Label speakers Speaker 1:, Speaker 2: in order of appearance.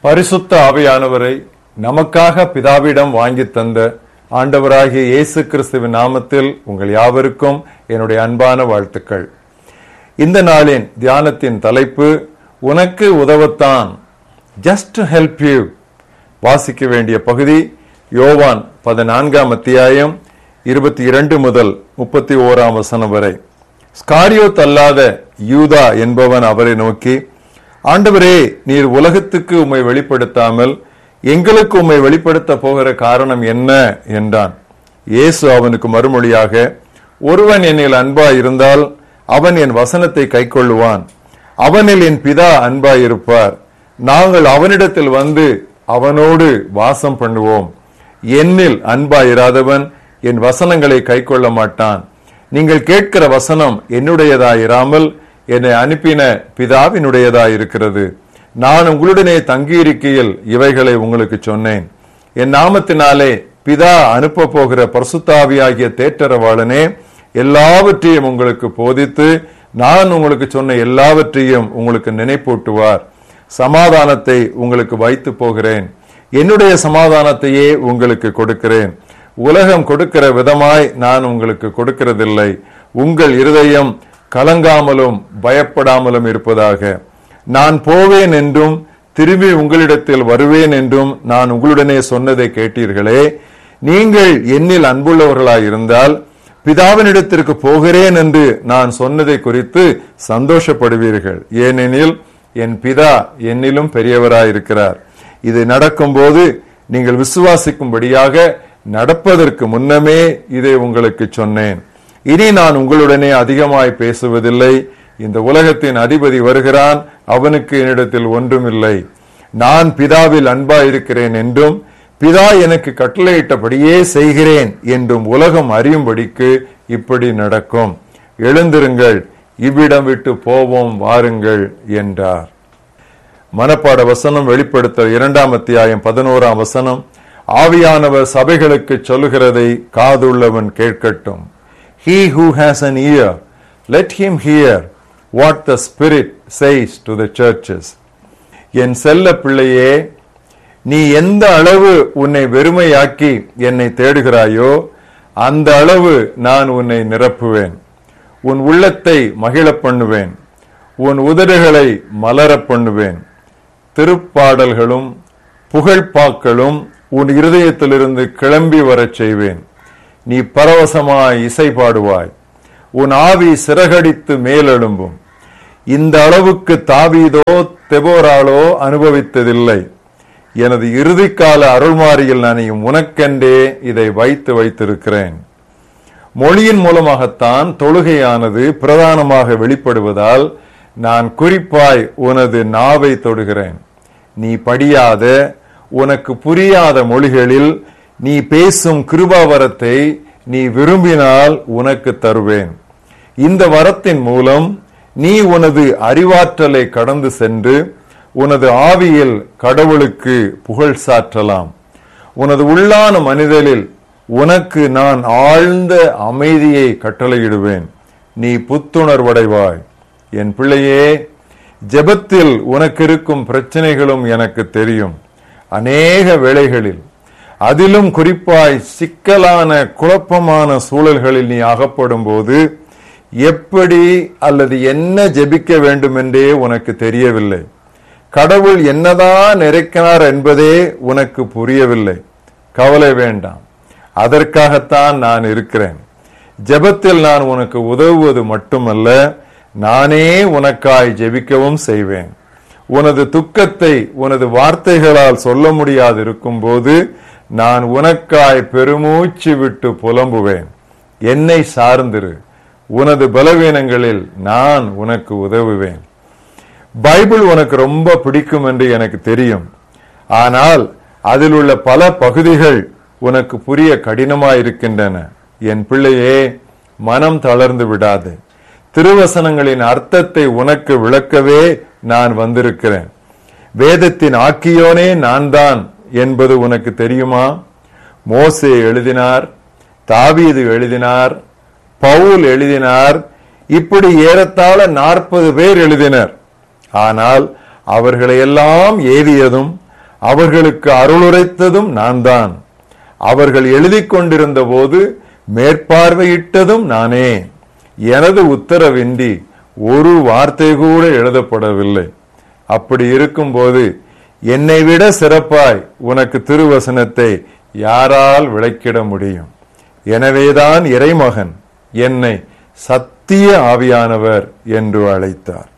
Speaker 1: பரிசுத்த ஆவியானவரை நமக்காக பிதாவிடம் வாங்கி தந்த ஆண்டவராகிய இயேசு கிறிஸ்துவின் நாமத்தில் உங்கள் யாவருக்கும் என்னுடைய அன்பான வாழ்த்துக்கள் இந்த நாளின் தியானத்தின் தலைப்பு உனக்கு உதவத்தான் ஜஸ்ட் ஹெல்ப் யூ வாசிக்க வேண்டிய பகுதி யோவான் பதினான்காம் அத்தியாயம் இருபத்தி இரண்டு முதல் முப்பத்தி ஓராம் வசனம் வரை ஸ்காரியோத் அல்லாத யூதா என்பவன் அவரை நோக்கி ஆண்டவரே நீர் உலகத்துக்கு உம்மை வெளிப்படுத்தாமல் எங்களுக்கு உம்மை வெளிப்படுத்த போகிற காரணம் என்ன என்றான் இயேசு அவனுக்கு மறுமொழியாக ஒருவன் என்னில் அன்பா இருந்தால் அவன் என் வசனத்தை கைக்கொள்ளுவான் அவனில் என் பிதா அன்பாய் இருப்பார் நாங்கள் அவனிடத்தில் வந்து அவனோடு வாசம் பண்ணுவோம் என்னில் அன்பாய் இராதவன் என் வசனங்களை கைக்கொள்ள மாட்டான் நீங்கள் கேட்கிற வசனம் என்னுடையதாயிராமல் என்னை அனுப்பின பிதாவினுடையதாய் இருக்கிறது நான் உங்களுடனே தங்கியிருக்கையில் இவைகளை உங்களுக்கு சொன்னேன் என் நாமத்தினாலே பிதா அனுப்ப போகிற பரிசுத்தாவியாகிய தேற்றரவாளனே எல்லாவற்றையும் உங்களுக்கு போதித்து நான் உங்களுக்கு சொன்ன எல்லாவற்றையும் உங்களுக்கு நினைப்பூட்டுவார் சமாதானத்தை உங்களுக்கு வைத்து போகிறேன் என்னுடைய சமாதானத்தையே உங்களுக்கு கொடுக்கிறேன் உலகம் கொடுக்கிற விதமாய் நான் உங்களுக்கு கொடுக்கிறதில்லை உங்கள் இருதயம் கலங்காமலும் பயப்படாமலும் இருப்பதாக நான் போவேன் என்றும் திரும்பி உங்களிடத்தில் வருவேன் என்றும் நான் உங்களுடனே சொன்னதை கேட்டீர்களே நீங்கள் என்னில் அன்புள்ளவர்களாய் இருந்தால் பிதாவினிடத்திற்கு போகிறேன் என்று நான் சொன்னதை குறித்து சந்தோஷப்படுவீர்கள் ஏனெனில் என் பிதா என்னிலும் பெரியவராயிருக்கிறார் இது நடக்கும்போது நீங்கள் விசுவாசிக்கும்படியாக நடப்பதற்கு முன்னமே இதை உங்களுக்கு சொன்னேன் இனி நான் உங்களுடனே அதிகமாய் பேசுவதில்லை இந்த உலகத்தின் அதிபதி வருகிறான் அவனுக்கு என்னிடத்தில் ஒன்றுமில்லை நான் பிதாவில் அன்பா இருக்கிறேன் என்றும் பிதா எனக்கு கட்டளையிட்டபடியே செய்கிறேன் என்றும் உலகம் அறியும்படிக்கு இப்படி நடக்கும் எழுந்திருங்கள் இவ்விடம் விட்டு போவோம் வாருங்கள் என்றார் மனப்பாட வசனம் வெளிப்படுத்த இரண்டாம் அத்தியாயம் பதினோராம் வசனம் ஆவியானவர் சபைகளுக்கு சொல்லுகிறதை காதுள்ளவன் கேட்கட்டும் He who has an ear, let him hear what the Spirit says to the churches. என் செல்ல பிள்ளையே நீ எந்த அளவு உன்னை வெறுமையாக்கி என்னை தேடுகிறாயோ அந்த அளவு நான் உன்னை நிரப்புவேன் உன் உள்ளத்தை மகிழப் பண்ணுவேன் உன் உதடுகளை மலரப் பண்ணுவேன் திருப்பாடல்களும் புகழ்பாக்களும் உன் இருதயத்திலிருந்து கிளம்பி வரச் செய்வேன் நீ பரவசமாய் இசை பாடுவாய் உன் ஆவி சிறகடித்து மேலெழும்பும் இந்த அளவுக்கு தாவீதோ தெபோராளோ அனுபவித்ததில்லை எனது இறுதிக்கால அருள்மாரியில் நான் உனக்கென்றே இதை வைத்து வைத்திருக்கிறேன் மொழியின் மூலமாகத்தான் தொழுகையானது பிரதானமாக வெளிப்படுவதால் நான் குறிப்பாய் உனது நாவை தொடுகிறேன் நீ படியாத உனக்கு புரியாத மொழிகளில் நீ பேசும் கிருபாவரத்தை நீ விரும்பினால் உனக்கு தருவேன் இந்த வரத்தின் மூலம் நீ உனது அறிவாற்றலை கடந்து சென்று உனது ஆவியில் கடவுளுக்கு புகழ் சாற்றலாம் உனது உள்ளான மனிதனில் உனக்கு நான் ஆழ்ந்த அமைதியை கட்டளையிடுவேன் நீ புத்துணர்வடைவாய் என் பிள்ளையே ஜெபத்தில் உனக்கு இருக்கும் பிரச்சனைகளும் எனக்கு தெரியும் அநேக வேளைகளில் அதிலும் குறிப்பாய் சிக்கலான குழப்பமான சூழல்களில் நீ அகப்படும் போது எப்படி அல்லது என்ன ஜெபிக்க வேண்டும் என்றே உனக்கு தெரியவில்லை கடவுள் என்னதான் நிறைக்கிறார் என்பதே உனக்கு புரியவில்லை கவலை வேண்டாம் அதற்காகத்தான் நான் இருக்கிறேன் ஜெபத்தில் நான் உனக்கு உதவுவது மட்டுமல்ல நானே உனக்காய் ஜெபிக்கவும் செய்வேன் உனது துக்கத்தை உனது வார்த்தைகளால் சொல்ல முடியாது இருக்கும்போது நான் உனக்காய் பெருமூச்சு விட்டு புலம்புவேன் என்னை சார்ந்திரு உனது பலவீனங்களில் நான் உனக்கு உதவுவேன் பைபிள் உனக்கு ரொம்ப பிடிக்கும் என்று எனக்கு தெரியும் ஆனால் அதில் உள்ள பல பகுதிகள் உனக்கு புரிய கடினமாயிருக்கின்றன என் பிள்ளையே மனம் தளர்ந்து விடாது திருவசனங்களின் அர்த்தத்தை உனக்கு விளக்கவே நான் வந்திருக்கிறேன் வேதத்தின் ஆக்கியோனே நான் தான் என்பது உனக்கு தெரியுமா மோசே எழுதினார் தாவீது எழுதினார் பவுல் எழுதினார் இப்படி ஏறத்தாழ நாற்பது பேர் எழுதினர் ஆனால் அவர்களை எல்லாம் ஏவியதும் அவர்களுக்கு அருளுரைத்ததும் நான் தான் அவர்கள் எழுதிக் கொண்டிருந்த போது மேற்பார்வையிட்டதும் நானே எனது உத்தரவின்றி ஒரு வார்த்தை கூட எழுதப்படவில்லை அப்படி இருக்கும்போது என்னை விட சிறப்பாய் உனக்கு திருவசனத்தை யாரால் விளக்கிட முடியும் எனவேதான் இறைமகன் என்னை சத்திய ஆவியானவர் என்று அழைத்தார்